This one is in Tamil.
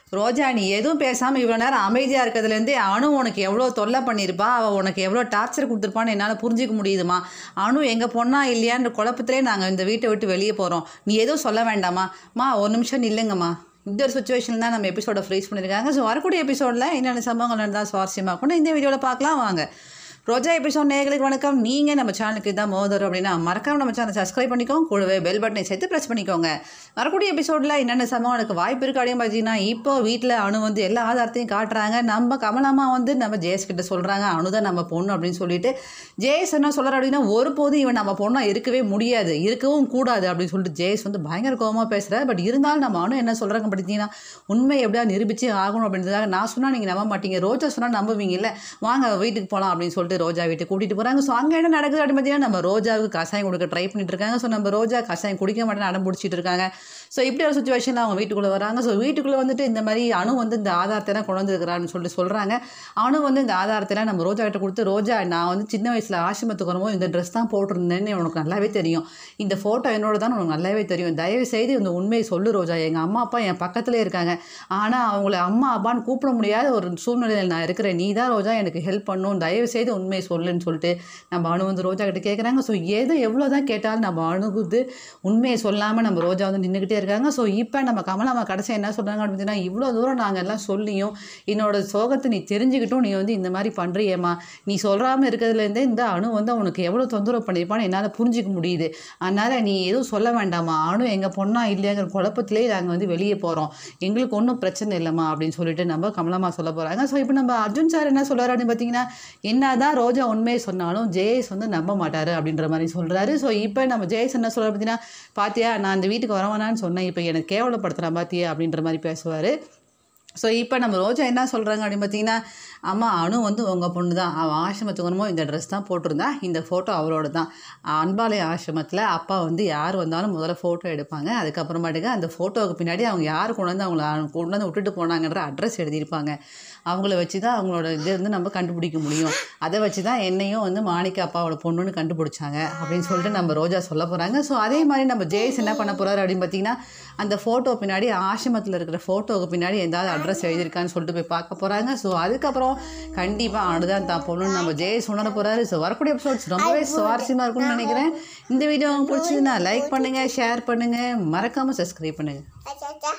ரோஜா நீ எதுவும் பேசாமல் இவ்வளோ நேரம் அமைதியாக இருக்கிறதுலேருந்தே அணு உனக்கு எவ்வளோ தொல்லை பண்ணியிருப்பா அவள் உனக்கு எவ்வளோ டார்ச்சர் கொடுத்துருப்பான்னு என்னால் புரிஞ்சிக்க முடியுதுமா அணு எங்கள் பொண்ணா இல்லையான்ற குழப்பத்திலே நாங்கள் இந்த வீட்டை விட்டு வெளியே போகிறோம் நீ எதுவும் சொல்ல வேண்டாமா மா ஒரு நிமிஷம் நில்லுங்கம்மா இந்த ஒரு சுச்சுவேஷன் தான் நம்ம எபிசோட ஃப்ரீஸ் பண்ணியிருக்காங்க ஸோ வரக்கூடிய எபிசோடில் என்னென்ன சம்பவங்கள் நடந்தால் சுவாரஸ்யமாக கூட இந்த வீடியோவில் பார்க்கலாம் வாங்க ரோஜா எபிசோட் நேயர்களுக்கு வணக்கம் நீங்கள் நம்ம சேனலுக்கு தான் மோதரும் அப்படின்னா மறக்காம நம்ம சேனல் சப்ஸ்கிரைப் பண்ணிக்கோங்க கூடவே பெல் பட்டனை சேர்த்து ப்ரெஸ் பண்ணிக்கோங்க வரக்கூடிய எபிசோடில் என்னென்ன சம்பவம் எனக்கு வாய்ப்பு இருக்கு அப்படின்னு பார்த்தீங்கன்னா இப்போ வீட்டில் அணு வந்து எல்லா ஆதாரத்தையும் காட்டுறாங்க நம்ம கமலம்மா வந்து நம்ம ஜெயஸ் கிட்ட சொல்கிறாங்க அணு தான் நம்ம பொண்ணு அப்படின்னு சொல்லிட்டு ஜெயஸ் என்ன சொல்கிறார் அப்படின்னா ஒருபோதும் இவன் நம்ம பொண்ணாக இருக்கவே முடியாது இருக்கவும் கூடாது அப்படின்னு சொல்லிட்டு ஜெயஸ் வந்து பயங்கர கோபமாக பேசுகிறார் பட் இருந்தாலும் நம்ம அணு என்ன சொல்கிறாங்க பார்த்தீங்கன்னா உண்மை எப்படியா நிரூபிச்சு ஆகணும் அப்படின்றதுக்காக நான் சொன்னால் நீங்கள் நம்ப மாட்டீங்க ரோஜா சொன்னால் நம்புவீங்கல்ல வாங்க வீட்டுக்கு போகலாம் அப்படின்னு சொல்லிட்டு ரோஜா வீட்டுக்கு கூட்டிகிட்டு போகிறாங்க ஸோ அங்கே என்ன நடக்குது அப்படின்னு பார்த்தீங்கன்னா நம்ம ரோஜாவுக்கு கஷாயம் கொடுக்க ட்ரை பண்ணிட்டு இருக்காங்க ஸோ நம்ம ரோஜா கஷாயம் குடிக்க மாட்டேன்னு அடம் பிடிச்சிட்டு இருக்காங்க ஸோ இப்படி ஒரு சுச்சுவேஷனில் அவங்க வீட்டுக்குள்ளே வராங்க ஸோ வீட்டுக்குள்ளே வந்துட்டு இந்த மாதிரி அணு வந்து இந்த ஆதாரத்தை தான் கொண்டு வந்துருக்கிறான்னு சொல்லிட்டு சொல்கிறாங்க அணு வந்து இந்த ஆதாரத்தெல்லாம் நம்ம ரோஜா கிட்ட கொடுத்து ரோஜா நான் வந்து சின்ன வயசில் ஆசிரமத்துக்கு வரும்போது இந்த ட்ரெஸ் தான் போட்டிருந்தேன்னு உனக்கு நல்லாவே தெரியும் இந்த ஃபோட்டோ என்னோட தான் உனக்கு நல்லாவே தெரியும் தயவு செய்து இந்த உண்மையை சொல்லு ரோஜா எங்கள் அம்மா அப்பா என் பக்கத்துலேயே இருக்காங்க ஆனால் அவங்கள அம்மா அப்பான்னு கூப்பிட முடியாத ஒரு சூழ்நிலையில் நான் இருக்கிறேன் நீ தான் ரோஜா எனக்கு ஹெல்ப் பண்ணும் தயவு செய்து உண்மையை சொல்லுன்னு சொல்லிட்டு நம்ம அணு வந்து ரோஜா கிட்ட கேட்குறாங்க ஸோ எது எவ்வளோ தான் கேட்டாலும் நம்ம அணுகுது உண்மையை சொல்லாமல் நம்ம ரோஜா வந்து நின்றுக்கிட்டே இருக்காங்க ஸோ இப்போ நம்ம கமலாமா கடைசி என்ன சொல்கிறாங்க அப்படின்னு பார்த்தீங்கன்னா இவ்வளோ தூரம் நாங்கள் எல்லாம் சொல்லியும் என்னோட சோகத்தை நீ தெரிஞ்சுக்கிட்டும் நீ வந்து இந்த மாதிரி பண்ணுறியேம்மா நீ சொல்லாமல் இருக்கிறதுலேருந்தே இந்த அணு வந்து அவனுக்கு எவ்வளோ தொந்தரவு பண்ணியிருப்பான்னு என்னால் புரிஞ்சிக்க முடியுது அதனால் நீ எதுவும் சொல்ல வேண்டாமா அணு எங்கள் பொண்ணா இல்லையாங்கிற குழப்பத்திலே நாங்கள் வந்து வெளியே போகிறோம் எங்களுக்கு ஒன்றும் பிரச்சனை இல்லைம்மா அப்படின்னு சொல்லிட்டு நம்ம கமலம்மா சொல்ல போகிறாங்க ஸோ இப்போ நம்ம அர்ஜுன் சார் என்ன சொல்கிறாரு அப்படின்னு பார்த்தீங்கன்னா என்னதான் ரோஜா உண்மையை சொன்னாலும் ஜெயேஷ் வந்து நம்ப மாட்டார் அப்படின்ற மாதிரி சொல்கிறாரு ஸோ இப்போ நம்ம ஜெயேஷ் என்ன சொல்கிறார் பார்த்தீங்கன்னா பாத்தியா நான் இந்த வீட்டுக்கு வரவேணான்னு சொன்னேன் இப்போ எனக்கு கேவலப்படுத்துகிறேன் பாத்தியா அப்படின்ற மாதிரி பேசுவார் ஸோ இப்போ நம்ம ரோஜா என்ன சொல்கிறாங்க அப்படின்னு பார்த்தீங்கன்னா அம்மா அணு வந்து உங்கள் பொண்ணு தான் அவள் ஆசிரமத்துக்கு வரும்போது இந்த ட்ரெஸ் தான் போட்டிருந்தா இந்த ஃபோட்டோ அவளோட தான் அன்பாலய ஆசிரமத்தில் அப்பா வந்து யார் வந்தாலும் முதல்ல ஃபோட்டோ எடுப்பாங்க அதுக்கப்புறமாட்டுக்கு அந்த ஃபோட்டோவுக்கு பின்னாடி அவங்க யார் கொண்டு வந்து அவங்கள கொண்டு வந்து விட்டுட்டு போனாங்கன்ற அட்ரஸ் எழுதியிருப்பாங்க அவங்கள வச்சு தான் அவங்களோட இது வந்து நம்ம கண்டுபிடிக்க முடியும் அதை வச்சு தான் என்னையும் வந்து மாணிக்க அப்பாவோட பொண்ணுன்னு கண்டுபிடிச்சாங்க அப்படின்னு சொல்லிட்டு நம்ம ரோஜா சொல்ல போகிறாங்க ஸோ அதே மாதிரி நம்ம ஜெயஸ் என்ன பண்ண போகிறாரு அப்படின்னு பார்த்தீங்கன்னா அந்த ஃபோட்டோ பின்னாடி ஆசிரமத்தில் இருக்கிற ஃபோட்டோவுக்கு பின்னாடி எதாவது அட்ரஸ் எழுதியிருக்கான்னு சொல்லிட்டு போய் பார்க்க போகிறாங்க ஸோ அதுக்கப்புறம் கண்டிப்பாக அனுதான் தான் பொண்ணுன்னு நம்ம ஜெயஸ் உணர போகிறாரு ஸோ வரக்கூடிய எபிசோட்ஸ் ரொம்பவே சுவாரஸ்யமாக இருக்கும்னு நினைக்கிறேன் இந்த வீடியோ உங்களுக்கு பிடிச்சதுன்னா லைக் பண்ணுங்கள் ஷேர் பண்ணுங்கள் மறக்காமல் சப்ஸ்கிரைப் பண்ணுங்கள் Acha, acha.